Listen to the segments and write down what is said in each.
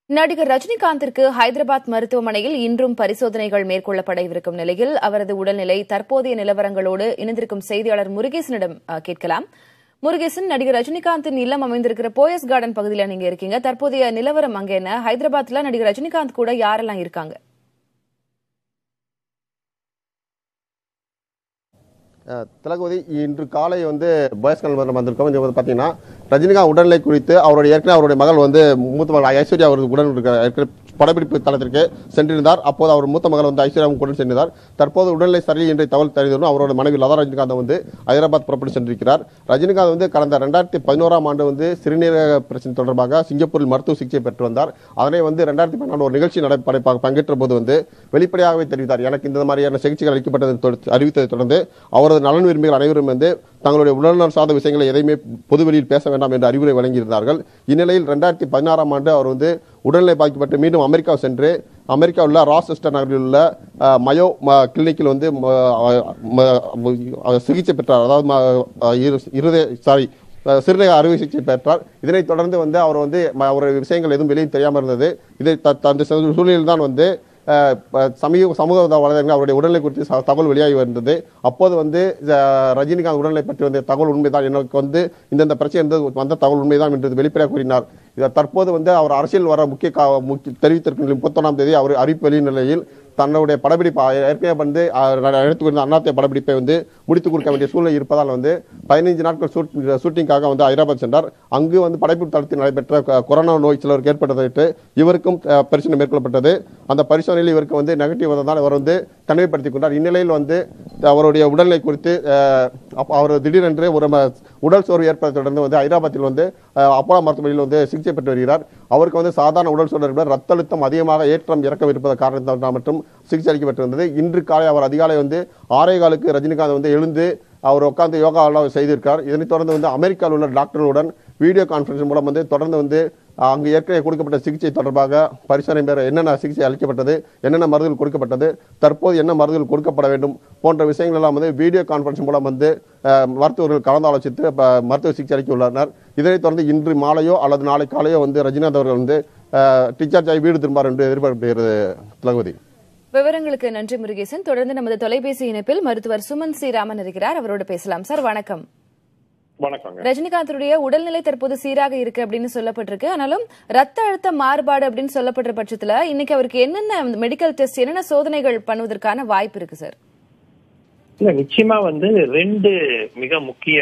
நடிகர் ரஜினிகாந்திற்கு ஹைதராபாத் மருத்துவமனையில் இன்றும் பரிசோதனைகள் மேற்கொள்ளப்பட இருக்கும் நிலையில் அவரது உடல்நிலை தற்போதைய நிலவரங்களோடு இணைந்திருக்கும் செய்தியாளர் முருகேசனிடம் அஹ், கேட்கலாம் முருகேசன் நடிகர் ரஜினிகாந்தின் இல்லம் அமைந்திருக்கிற போயஸ் கார்டன் பகுதியில் நீங்க இருக்கீங்க தற்போதைய நிலவரம் அங்க என்ன ஹைதராபாத்ல நடிகர் ரஜினிகாந்த் கூட யாரெல்லாம் இருக்காங்க அஹ் திலகவதி இன்று காலை வந்து பாய்ஸ் கல் வந்திருக்கோம் இது வந்து பார்த்தீங்கன்னா ரஜினிகாந்த் உடல்நிலை குறித்து அவருடைய ஏற்கனவே அவருடைய மகள் வந்து மூத்த மகள் ஐஸ்வர்யா அவருக்கு உடன் இருக்கிற ஏற்கனவே படப்பிடிப்பு தளத்திற்கு சென்றிருந்தார் அப்போது அவர் மூத்த மகள் வந்து ஐஸ்வர்யாவும் உடன் சென்றிருந்தார் தற்போது உடல்நிலை சரியில்லை என்ற தகவல் தெரிந்ததும் அவரோட மனைவி லதா ரஜினிகாந்த் வந்து ஹைதராபாத் புறப்பட்டு சென்றிருக்கிறார் ரஜினிகாந்த் வந்து கடந்த ரெண்டாயிரத்தி பதினோராம் ஆண்டு வந்து சிறுநீரக பிரச்சனை தொடர்பாக சிங்கப்பூரில் மருத்துவ சிகிச்சை பெற்று வந்தார் அதனை வந்து ரெண்டாயிரத்தி பன்னெண்டு ஒரு நிகழ்ச்சி நடை பங்கேற்ற போது வந்து வெளிப்படையாகவே தெரிவித்தார் எனக்கு இந்த மாதிரியான சிகிச்சைகள் அளிக்கப்பட்டதை தொடு- அறிவித்ததை தொடர்ந்து அவரது நலன் விரும்பிகள் அனைவரும் வந்து தங்களுடைய உடல்நலம் சார்ந்த விஷயங்களை எதையுமே பொதுவெளியில் பேச வேண்டாம் என்று அறிவுரை வழங்கியிருந்தார்கள் இந்நிலையில் ரெண்டாயிரத்தி பதினாறாம் ஆண்டு அவர் வந்து உடல்நிலை பாதிக்கப்பட்டு மீண்டும் அமெரிக்கா சென்று அமெரிக்காவில் உள்ள ராசெஸ்டர் நகரில் உள்ள அஹ், மயோ ம- கிளினிக்கில் வந்து ம- ம- ம- சிகிச்சை பெற்றார் அதாவது ம- இரு- இருதய சாரி சிறுநீரக அறுவை சிகிச்சை பெற்றார் இதனைத் தொடர்ந்து வந்து அவர் வந்து ம- அவருடைய விஷயங்கள் எதுவும் வெளியே தெரியாமல் இருந்தது இதை த- த- அந்த சூழ்நிலையில் தான் வந்து அஹ், ப- சமீப சமூக வலைதளங்கள் அவருடைய உடல்நிலை குறித்து ச- தகவல் வெளியாகி வந்தது அப்போது வந்து அஹ், ரஜினிகாந்த் உடல்நிலை பற்றி வந்த தகவல் உண்மைதான் எனக்கு வந்து இந்தந்த பிரச்சனை இருந்தது வந்த தகவல் உண்மைதான் என்று வெளிப்படையாக கூறினார் இதை தற்போது வந்து அவர் அரசியல் வர முக்கிய கா- முக்கிய தெரிவித்திருக்கின்ற முப்பத்தொன்னாம் தேதி அவர் அறிவிப்பு வெளியிட்ட நிலையில் தன்னுடைய படப்பிடிப்பு அஹ், ஏற்கனவே வந்து எடுத்து கொடுத்த அண்ணாத்தை படப்பிடிப்பை வந்து முடித்துக் கொடுக்க வேண்டிய சூழ்நிலை இருப்பதால் வந்து பதினைஞ்சு நாட்கள் ஷூட் ஷூட்டிங்காக வந்து ஹைதராபாத் சென்றார் அங்கு வந்து படைப்பு தளத்தில் நடைபெற்ற கொ- கொரோனா நோய் சிலருக்கு ஏற்பட்டதையிட்டு இவருக்கும் அஹ், பரிசோதனை மேற்கொள்ளப்பட்டது அந்த பரிசோதனையில் இவருக்கு வந்து நெகட்டிவ் வந்ததால் அவர் வந்து தனிமைப்படுத்திக் கொண்டார் இந்நிலையில் வந்து அவருடைய உடல்நிலை குறித்து அஹ், அப்ப அவர் திடீரென்று ஒரு ம- உடல் சோர்வு ஏற்பட்டதை தொடர்ந்து வந்து ஹைதராபாத்தில் வந்து அஹ், அப்போலோ மருத்துவமனையில் வந்து சிகிச்சை பெற்று வருகிறார் அவருக்கு வந்து சாதாரண உடல் சோர்வு இருக்கிற ரத்த அழுத்தம் அதிகமாக ஏற்றம் இறக்கம் இருப்பது காரணத்தால் மட்டும் சிகிச்சை அளிக்கப்பட்டிருந்தது இன்று காலை அவர் அதிகாலை வந்து ஆறே காலுக்கு ரஜினிகாந்த் வந்து எழுந்து அவர் உட்கார்ந்து யோகா எல்லாம் செய்திருக்கார் இதனைத் தொடர்ந்து வந்து அமெரிக்காவில் உள்ள டாக்டர்களுடன் வீடியோ கான்ஃபரன்ஸ் மூலம் வந்து தொடர்ந்து வந்து அஹ், அங்கு ஏற்கனவே கொடுக்கப்பட்ட சிகிச்சை தொடர்பாக பரிசோதனை பெற என்னென்ன சிகிச்சை அளிக்கப்பட்டது என்னென்ன மருந்துகள் கொடுக்கப்பட்டது தற்போது என்ன மருந்துகள் கொடுக்கப்பட வேண்டும் போன்ற விஷயங்கள் எல்லாம் வந்து வீடியோ கான்ஃபரன்ஸ் மூலம் வந்து அஹ், மருத்துவர்கள் கலந்து ஆலோசித்து ப- மருத்துவ சிகிச்சை அளிக்க உள்ளனர் இதனைத் தொடர்ந்து இன்று மாலையோ அல்லது நாளை காலையோ வந்து ரஜினிகாந்த் அவர்கள் வந்து டிஸ்சார்ஜ் ஆகி வீடு திரும்பார் என்று எதிர்பார்க்கப்படுகிறது திலகவதி விவரங்களுக்கு நன்றி முருகேசன் தொடர்ந்து நமது தொலைபேசி இணைப்பில் மருத்துவர் சுமன் ஸ்ரீராமன் இருக்கிறார் அவரோடு பேசலாம் சார் வணக்கம் வணக்கங்க ரஜினிகாந்துடைய உடல்நிலை தற்போது சீராக இருக்கு அப்படின்னு சொல்லப்பட்டிருக்கு ஆனாலும் ரத்த அழுத்த மாறுபாடு அப்படின்னு சொல்லப்படுற பட்சத்துல இன்னைக்கு அவருக்கு என்னென்ன மெடிக்கல் டெஸ்ட் என்னென்ன சோதனைகள் பண்ணுவதற்கான வாய்ப்பு இருக்கு சார் இல்ல நிச்சயமா வந்து ரெண்டு மிக முக்கிய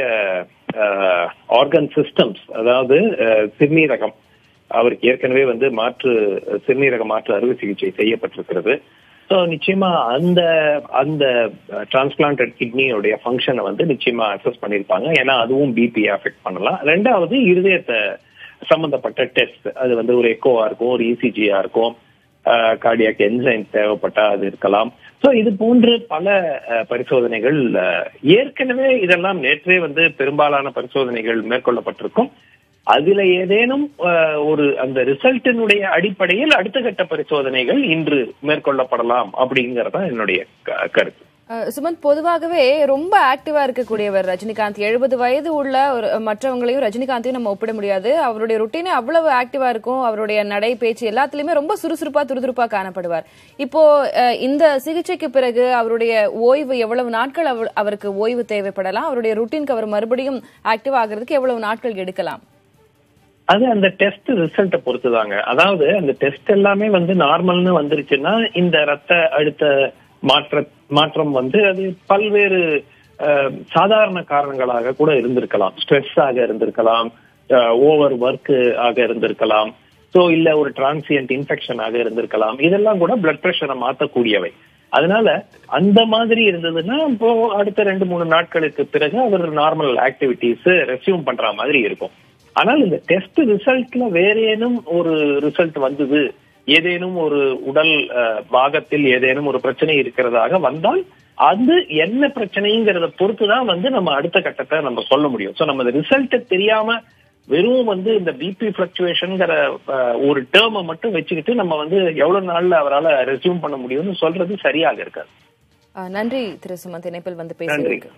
ஆர்கன் சிஸ்டம்ஸ் அதாவது அஹ், சிறுநீரகம் அவருக்கு ஏற்கனவே வந்து மாற்று சிறுநீரக மாற்று அறுவை சிகிச்சை செய்யப்பட்டிருக்கிறது ஸோ நிச்சயமா அந்த அந்த டிரான்ஸ்பிளான்டட் கிட்னியோடைய ஃபங்க்ஷனை வந்து நிச்சயமா அசஸ் பண்ணியிருப்பாங்க ஏன்னா அதுவும் பிபி அஃபெக்ட் பண்ணலாம் ரெண்டாவது இருதயத்தை சம்பந்தப்பட்ட டெஸ்ட் அது வந்து ஒரு எக்கோவா இருக்கும் ஒரு இசிஜியா இருக்கும் கார்டியாக் என்சைம் தேவைப்பட்டா அது இருக்கலாம் சோ இது போன்று பல அஹ், பரிசோதனைகள் அஹ், ஏற்கனவே இதெல்லாம் நேற்றே வந்து பெரும்பாலான பரிசோதனைகள் மேற்கொள்ளப்பட்டிருக்கும் அதுல ஏதேனும் அஹ், ஒரு அந்த ரிசல்ட்டினுடைய அடிப்படையில் அடுத்த கட்ட பரிசோதனைகள் இன்று மேற்கொள்ளப்படலாம் அப்படிங்கறதா என்னுடைய க- கருத்து அஹ், சுமந்த் பொதுவாகவே ரொம்ப ஆக்டிவா இருக்கக்கூடியவர் ரஜினிகாந்த் எழுபது வயது உள்ள ஒரு மற்றவங்களையும் ரஜினிகாந்தையும் நம்ம ஒப்பிட முடியாது அவருடைய ருட்டீனே அவ்வளவு ஆக்டிவா இருக்கும் அவருடைய நடை பேச்சு எல்லாத்துலயுமே ரொம்ப சுறுசுறுப்பா துருதுருப்பா காணப்படுவார் இப்போ அஹ், இந்த சிகிச்சைக்கு பிறகு அவருடைய ஓய்வு எவ்வளவு நாட்கள் அவர்- அவருக்கு ஓய்வு தேவைப்படலாம் அவருடைய ருட்டீனுக்கு அவர் மறுபடியும் ஆக்டிவ் ஆகிறதுக்கு எவ்வளவு நாட்கள் எடுக்கலாம் அது அந்த டெஸ்ட் ரிசல்ட்டை பொறுத்துதாங்க அதாவது அந்த டெஸ்ட் எல்லாமே வந்து நார்மல்னு வந்துருச்சுன்னா இந்த ரத்த அழுத்த மாற்ற மாற்றம் வந்து அது பல்வேறு அஹ், சாதாரண காரணங்களாக கூட இருந்திருக்கலாம் ஸ்ட்ரெஸ் ஆக இருந்திருக்கலாம் ஓவர் ஒர்க் ஆக இருந்திருக்கலாம் சோ இல்ல ஒரு டிரான்சியன்ட் இன்ஃபெக்ஷன் ஆக இருந்திருக்கலாம் இதெல்லாம் கூட பிளட் பிரஷரை மாத்தக்கூடியவை அதனால அந்த மாதிரி இருந்ததுன்னா இப்போ அடுத்த ரெண்டு மூணு நாட்களுக்கு பிறகு அவர் நார்மல் ஆக்டிவிட்டிஸ் ரெஸ்யூம் பண்ற மாதிரி இருக்கும் ஆனால் இந்த டெஸ்ட் ரிசல்ட்ல வேற ஏனும் ஒரு ரிசல்ட் வந்தது ஏதேனும் ஒரு உடல் அஹ், பாகத்தில் ஏதேனும் ஒரு பிரச்சனை இருக்கிறதாக வந்தால் அது என்ன பிரச்சனைங்கிறத பொறுத்துதான் வந்து நம்ம அடுத்த கட்டத்தை நம்ம சொல்ல முடியும் சோ நம்ம ரிசல்ட் தெரியாம வெறும் வந்து இந்த பிபி பிளக்சுவேஷன்ங்கிற ஒரு டேர்மை மட்டும் வச்சுக்கிட்டு நம்ம வந்து எவ்வளவு நாள்ல அவரால ரெஸ்யூம் பண்ண முடியும்னு சொல்றது சரியாக இருக்காது அஹ், நன்றி திரு சுமந்த் இணைப்பில் வந்து நன்றி பேசியதற்கு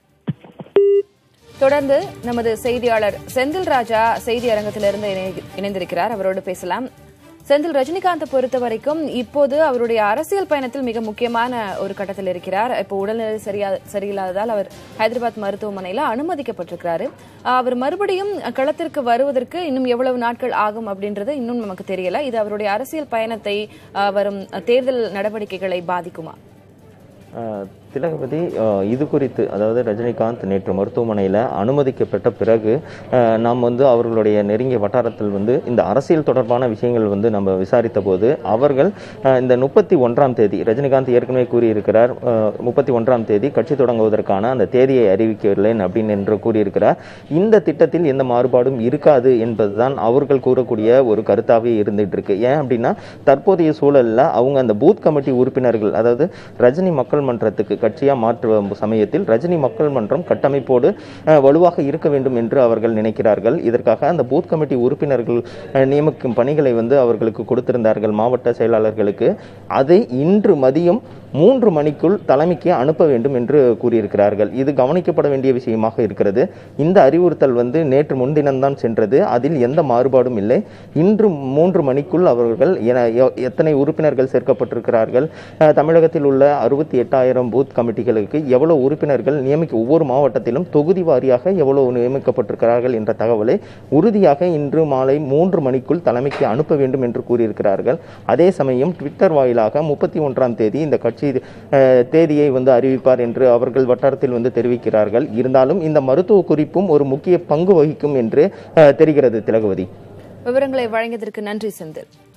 தொடர்ந்து நமது செய்தியாளர் செந்தில் ராஜா செய்தி அரங்கத்திலிருந்து இணை- இணைந்திருக்கிறார் அவரோடு பேசலாம் செந்தில் ரஜினிகாந்தை பொறுத்த வரைக்கும் இப்போது அவருடைய அரசியல் பயணத்தில் மிக முக்கியமான ஒரு கட்டத்தில் இருக்கிறார் இப்போ உடல்நிலை சரியா சரியில்லாததால் அவர் ஹைதராபாத் மருத்துவமனையில அனுமதிக்கப்பட்டிருக்கிறாரு ஆஹ் அவர் மறுபடியும் களத்திற்கு வருவதற்கு இன்னும் எவ்வளவு நாட்கள் ஆகும் அப்படின்றது இன்னும் நமக்கு தெரியல இது அவருடைய அரசியல் பயணத்தை ஆஹ் வரும் தேர்தல் நடவடிக்கைகளை பாதிக்குமா ஆஹ் திலகவதி ஆஹ் இது குறித்து அதாவது ரஜினிகாந்த் நேற்று மருத்துவமனையில் அனுமதிக்கப்பட்ட பிறகு ஆஹ் நாம் வந்து அவர்களுடைய நெருங்கிய வட்டாரத்தில் வந்து இந்த அரசியல் தொடர்பான விஷயங்கள் வந்து நம்ம விசாரித்த போது அவர்கள் ஆஹ் இந்த முப்பத்தி ஒன்றாம் தேதி ரஜினிகாந்த் ஏற்கனவே கூறியிருக்கிறார் முப்பத்தி ஒன்றாம் தேதி கட்சி தொடங்குவதற்கான அந்த தேதியை அறிவிக்கவில்லை அப்படின்னு என்று கூறியிருக்கிறார் இந்த திட்டத்தில் எந்த மாறுபாடும் இருக்காது என்பதுதான் அவர்கள் கூறக்கூடிய ஒரு கருத்தாகவே இருந்துட்டு இருக்கு ஏன் அப்படின்னா தற்போதைய சூழல்ல அவங்க அந்த பூத் கமிட்டி உறுப்பினர்கள் அதாவது ரஜினி மக்கள் மன்றத்துக்கு கட்சியா மாற்று சமயத்தில் ரஜினி மக்கள் மன்றம் கட்டமைப்போடு அஹ், வலுவாக இருக்க வேண்டும் என்று அவர்கள் நினைக்கிறார்கள் இதற்காக அந்த பூத் கமிட்டி உறுப்பினர்கள் அஹ், நியமிக்கும் பணிகளை வந்து அவர்களுக்கு கொடுத்திருந்தார்கள் மாவட்ட செயலாளர்களுக்கு அதை இன்று மதியம் மூன்று மணிக்குள் தலைமைக்கு அனுப்ப வேண்டும் என்று கூறியிருக்கிறார்கள் இது கவனிக்கப்பட வேண்டிய விஷயமாக இருக்கிறது இந்த அறிவுறுத்தல் வந்து நேற்று முன்தினம்தான் சென்றது அதில் எந்த மாறுபாடும் இல்லை இன்று மூன்று மணிக்குள் அவர்கள் என- எ- எத்தனை உறுப்பினர்கள் சேர்க்கப்பட்டிருக்கிறார்கள் அஹ், தமிழகத்தில் உள்ள அறுபத்தி எட்டாயிரம் பூத் கமிட்டிகளுக்கு எவ்வளவு உறுப்பினர்கள் நியமிக்க ஒவ்வொரு மாவட்டத்திலும் தொகுதி வாரியாக எவ்வளவு நியமிக்கப்பட்டிருக்கிறார்கள் என்ற தகவலை உறுதியாக இன்று மாலை மூன்று மணிக்குள் தலைமைக்கு அனுப்ப வேண்டும் என்று கூறியிருக்கிறார்கள் அதே சமயம் ட்விட்டர் வாயிலாக முப்பத்தி ஒன்றாம் தேதி இந்த கட்சி அஹ், தேதியை வந்து அறிவிப்பார் என்று அவர்கள் வட்டாரத்தில் வந்து தெரிவிக்கிறார்கள் இருந்தாலும் இந்த மருத்துவ குறிப்பும் ஒரு முக்கிய பங்கு வகிக்கும் என்று அஹ், தெரிகிறது திலகவதி விவரங்களை வழங்கியதற்கு நன்றி செந்தில்